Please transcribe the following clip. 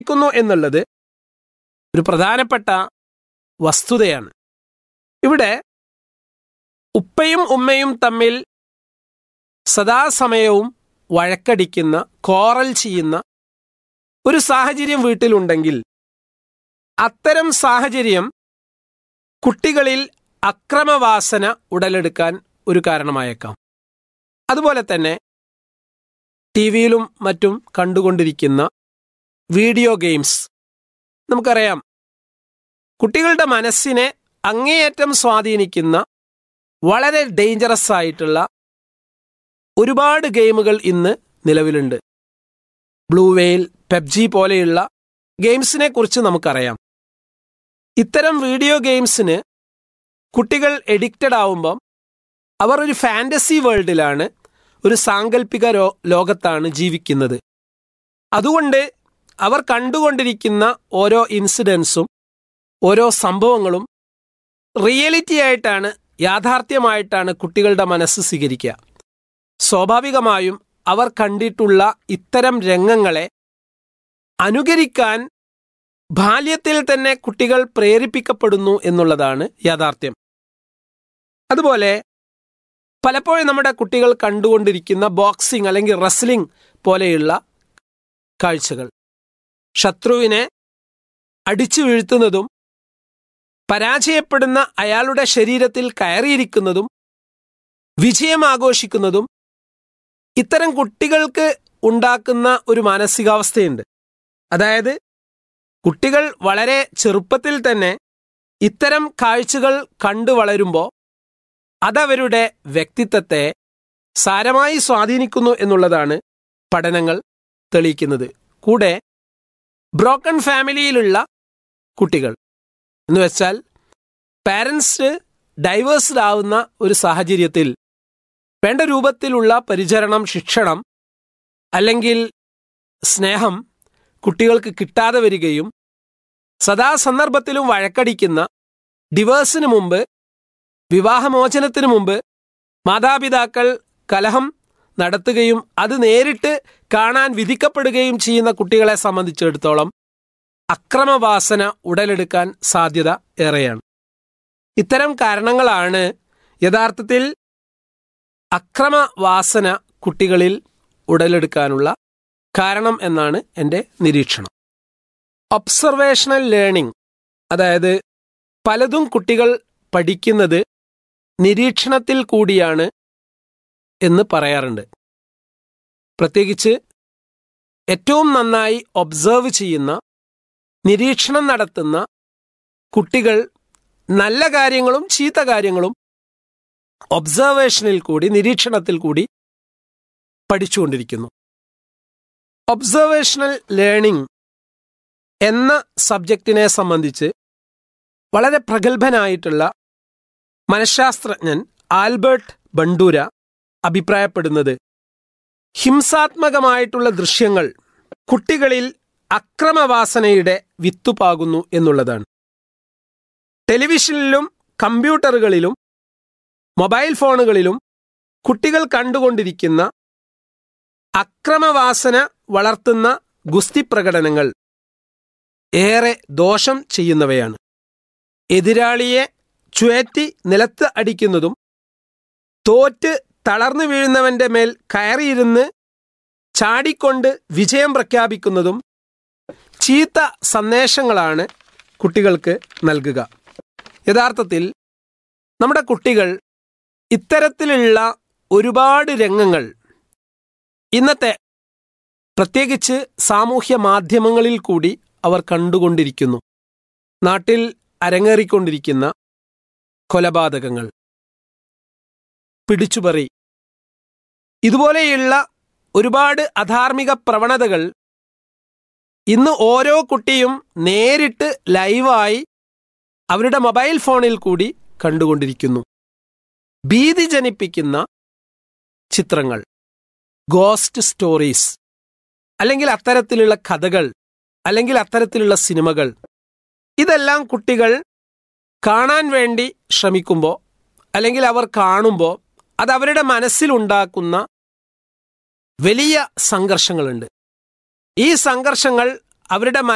സ്വാധീനിക്കുന്നു എന്നുള്ളത് ഒരു പ്രധാനപ്പെട്ട വസ്തുതയാണ് ഇവിടെ ഉപ്പയും ഉമ്മയും തമ്മിൽ സദാസമയവും വഴക്കടിക്കുന്ന കോറൽ ചെയ്യുന്ന ഒരു സാഹചര്യം വീട്ടിലുണ്ടെങ്കിൽ അത്തരം സാഹചര്യം കുട്ടികളിൽ അക്രമവാസന ഉടലെടുക്കാൻ ഒരു കാരണമായേക്കാം അതുപോലെ തന്നെ ടി വിയിലും മറ്റും കണ്ടുകൊണ്ടിരിക്കുന്ന വീഡിയോ ഗെയിംസ് നമുക്കറിയാം കുട്ടികളുടെ മനസ്സിനെ അങ്ങേയറ്റം സ്വാധീനിക്കുന്ന വളരെ ഡേഞ്ചറസ് ആയിട്ടുള്ള ഒരുപാട് ഗെയിമുകൾ ഇന്ന് നിലവിലുണ്ട് ബ്ലൂ വെയിൽ പെബ്ജി പോലെയുള്ള ഗെയിംസിനെ കുറിച്ച് നമുക്കറിയാം ഇത്തരം വീഡിയോ ഗെയിംസിന് കുട്ടികൾ എഡിക്റ്റഡ് ആവുമ്പം അവർ ഒരു ഫാൻറ്റസി വേൾഡിലാണ് ഒരു സാങ്കല്പിക രോ ലോകത്താണ് ജീവിക്കുന്നത് അതുകൊണ്ട് അവർ കണ്ടുകൊണ്ടിരിക്കുന്ന ഓരോ ഇൻസിഡൻസും ഓരോ സംഭവങ്ങളും റിയാലിറ്റി ആയിട്ടാണ് യാഥാർത്ഥ്യമായിട്ടാണ് കുട്ടികളുടെ മനസ്സ് സ്വീകരിക്കുക സ്വാഭാവികമായും അവർ കണ്ടിട്ടുള്ള ഇത്തരം രംഗങ്ങളെ അനുകരിക്കാൻ ബാല്യത്തിൽ തന്നെ കുട്ടികൾ പ്രേരിപ്പിക്കപ്പെടുന്നു എന്നുള്ളതാണ് യാഥാർത്ഥ്യം അതുപോലെ പലപ്പോഴും നമ്മുടെ കുട്ടികൾ കണ്ടുകൊണ്ടിരിക്കുന്ന ബോക്സിംഗ് അല്ലെങ്കിൽ റെസ്ലിംഗ് പോലെയുള്ള കാഴ്ചകൾ ശത്രുവിനെ അടിച്ചു വീഴ്ത്തുന്നതും പരാജയപ്പെടുന്ന അയാളുടെ ശരീരത്തിൽ കയറിയിരിക്കുന്നതും വിജയം ആഘോഷിക്കുന്നതും ഇത്തരം കുട്ടികൾക്ക് ഉണ്ടാക്കുന്ന ഒരു മാനസികാവസ്ഥയുണ്ട് അതായത് കുട്ടികൾ വളരെ ചെറുപ്പത്തിൽ തന്നെ ഇത്തരം കാഴ്ചകൾ കണ്ടു വളരുമ്പോൾ അതവരുടെ വ്യക്തിത്വത്തെ സാരമായി സ്വാധീനിക്കുന്നു എന്നുള്ളതാണ് പഠനങ്ങൾ തെളിയിക്കുന്നത് കൂടെ ബ്രോക്കൺ ഫാമിലിയിലുള്ള കുട്ടികൾ എന്ന് വെച്ചാൽ പാരൻസ് ഡൈവേഴ്സ്ഡ് ആവുന്ന ഒരു സാഹചര്യത്തിൽ വേണ്ട രൂപത്തിലുള്ള പരിചരണം ശിക്ഷണം അല്ലെങ്കിൽ സ്നേഹം കുട്ടികൾക്ക് കിട്ടാതെ വരികയും സദാസന്ദർഭത്തിലും വഴക്കടിക്കുന്ന ഡിവേഴ്സിന് മുമ്പ് വിവാഹമോചനത്തിന് മുമ്പ് മാതാപിതാക്കൾ കലഹം നടത്തുകയും അത് നേരിട്ട് കാണാൻ വിധിക്കപ്പെടുകയും ചെയ്യുന്ന കുട്ടികളെ സംബന്ധിച്ചിടത്തോളം അക്രമവാസന ഉടലെടുക്കാൻ സാധ്യത ഏറെയാണ് ഇത്തരം കാരണങ്ങളാണ് യഥാർത്ഥത്തിൽ അക്രമവാസന കുട്ടികളിൽ ഉടലെടുക്കാനുള്ള കാരണം എന്നാണ് എൻ്റെ നിരീക്ഷണം ഒബ്സർവേഷണൽ ലേണിംഗ് അതായത് പലതും കുട്ടികൾ പഠിക്കുന്നത് നിരീക്ഷണത്തിൽ കൂടിയാണ് എന്ന് പറയാറുണ്ട് പ്രത്യേകിച്ച് ഏറ്റവും നന്നായി ഒബ്സർവ് ചെയ്യുന്ന നിരീക്ഷണം നടത്തുന്ന കുട്ടികൾ നല്ല കാര്യങ്ങളും ചീത്ത കാര്യങ്ങളും ഒബ്സർവേഷനിൽ കൂടി നിരീക്ഷണത്തിൽ കൂടി പഠിച്ചുകൊണ്ടിരിക്കുന്നു ഒബ്സർവേഷണൽ ലേണിംഗ് എന്ന സബ്ജക്റ്റിനെ സംബന്ധിച്ച് വളരെ പ്രഗത്ഭനായിട്ടുള്ള മനഃശാസ്ത്രജ്ഞൻ ആൽബർട്ട് ബണ്ടൂര അഭിപ്രായപ്പെടുന്നത് ഹിംസാത്മകമായിട്ടുള്ള ദൃശ്യങ്ങൾ കുട്ടികളിൽ അക്രമവാസനയുടെ വിത്തുപാകുന്നു എന്നുള്ളതാണ് ടെലിവിഷനിലും കമ്പ്യൂട്ടറുകളിലും മൊബൈൽ ഫോണുകളിലും കുട്ടികൾ കണ്ടുകൊണ്ടിരിക്കുന്ന അക്രമവാസന വളർത്തുന്ന ഗുസ്തി പ്രകടനങ്ങൾ ഏറെ ദോഷം ചെയ്യുന്നവയാണ് എതിരാളിയെ ചുഴറ്റി നിലത്ത് അടിക്കുന്നതും തോറ്റ് തളർന്നു വീഴുന്നവന്റെ മേൽ കയറിയിരുന്ന് ചാടിക്കൊണ്ട് വിജയം പ്രഖ്യാപിക്കുന്നതും ചീത്ത സന്ദേശങ്ങളാണ് കുട്ടികൾക്ക് നൽകുക യഥാർത്ഥത്തിൽ നമ്മുടെ കുട്ടികൾ ഇത്തരത്തിലുള്ള ഒരുപാട് രംഗങ്ങൾ ഇന്നത്തെ പ്രത്യേകിച്ച് സാമൂഹ്യ മാധ്യമങ്ങളിൽ കൂടി അവർ കണ്ടുകൊണ്ടിരിക്കുന്നു നാട്ടിൽ അരങ്ങേറിക്കൊണ്ടിരിക്കുന്ന കൊലപാതകങ്ങൾ പിടിച്ചുപറി ഇതുപോലെയുള്ള ഒരുപാട് അധാർമിക പ്രവണതകൾ ഇന്ന് ഓരോ കുട്ടിയും നേരിട്ട് ലൈവായി അവരുടെ മൊബൈൽ ഫോണിൽ കൂടി കണ്ടുകൊണ്ടിരിക്കുന്നു ഭീതി ജനിപ്പിക്കുന്ന ചിത്രങ്ങൾ ഗോസ്റ്റ് സ്റ്റോറീസ് അല്ലെങ്കിൽ അത്തരത്തിലുള്ള കഥകൾ അല്ലെങ്കിൽ അത്തരത്തിലുള്ള സിനിമകൾ ഇതെല്ലാം കുട്ടികൾ കാണാൻ വേണ്ടി ശ്രമിക്കുമ്പോൾ അല്ലെങ്കിൽ അവർ കാണുമ്പോൾ അത് അവരുടെ മനസ്സിലുണ്ടാക്കുന്ന വലിയ സംഘർഷങ്ങളുണ്ട് ഈ സംഘർഷങ്ങൾ അവരുടെ